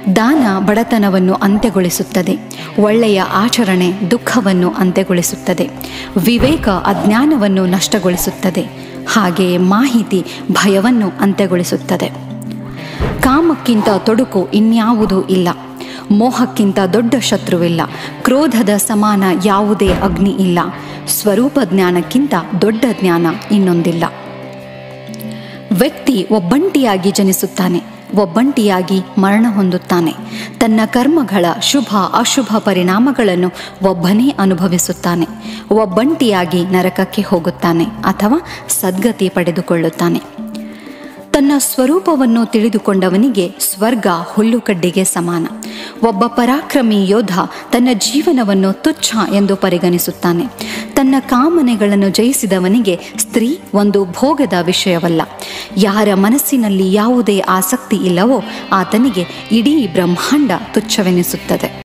ದಾನ ಬಡತನವನ್ನು ಅಂತ್ಯಗೊಳಿಸುತ್ತದೆ ಒಳ್ಳೆಯ ಆಚರಣೆ ದುಃಖವನ್ನು ಅಂತ್ಯಗೊಳಿಸುತ್ತದೆ ವಿವೇಕ ಅಜ್ಞಾನವನ್ನು ನಷ್ಟಗೊಳಿಸುತ್ತದೆ ಹಾಗೆಯೇ ಮಾಹಿತಿ ಭಯವನ್ನು ಅಂತ್ಯಗೊಳಿಸುತ್ತದೆ ಕಾಮಕ್ಕಿಂತ ತೊಡಕು ಇನ್ಯಾವುದೂ ಇಲ್ಲ ಮೋಹಕ್ಕಿಂತ ದೊಡ್ಡ ಶತ್ರುವಿಲ್ಲ ಕ್ರೋಧದ ಸಮಾನ ಯಾವುದೇ ಅಗ್ನಿ ಇಲ್ಲ ಸ್ವರೂಪ ಜ್ಞಾನಕ್ಕಿಂತ ದೊಡ್ಡ ಜ್ಞಾನ ಇನ್ನೊಂದಿಲ್ಲ ವ್ಯಕ್ತಿ ಒಬ್ಬಂಟಿಯಾಗಿ ಜನಿಸುತ್ತಾನೆ ಒಬ್ಬಂಟಿಯಾಗಿ ಮರಣ ಹೊಂದುತ್ತಾನೆ ತನ್ನ ಕರ್ಮಗಳ ಶುಭ ಅಶುಭ ಪರಿಣಾಮಗಳನ್ನು ಒಬ್ಬನೇ ಅನುಭವಿಸುತ್ತಾನೆ ಒಬ್ಬಂಟಿಯಾಗಿ ನರಕಕ್ಕೆ ಹೋಗುತ್ತಾನೆ ಅಥವಾ ಸದ್ಗತಿ ಪಡೆದುಕೊಳ್ಳುತ್ತಾನೆ ತನ್ನ ಸ್ವರೂಪವನ್ನು ತಿಳಿದುಕೊಂಡವನಿಗೆ ಸ್ವರ್ಗ ಹುಲ್ಲುಕಡ್ಡಿಗೆ ಸಮಾನ ಒಬ್ಬ ಪರಾಕ್ರಮಿ ಯೋಧ ತನ್ನ ಜೀವನವನ್ನು ತುಚ್ಛ ಎಂದು ಪರಿಗಣಿಸುತ್ತಾನೆ ತನ್ನ ಕಾಮನೆಗಳನ್ನು ಜಯಿಸಿದವನಿಗೆ ಸ್ತ್ರೀ ಒಂದು ಭೋಗದ ವಿಷಯವಲ್ಲ ಯಾರ ಮನಸ್ಸಿನಲ್ಲಿ ಯಾವುದೇ ಆಸಕ್ತಿ ಇಲ್ಲವೋ ಆತನಿಗೆ ಇಡೀ ಬ್ರಹ್ಮಾಂಡ ತುಚ್ಛವೆನಿಸುತ್ತದೆ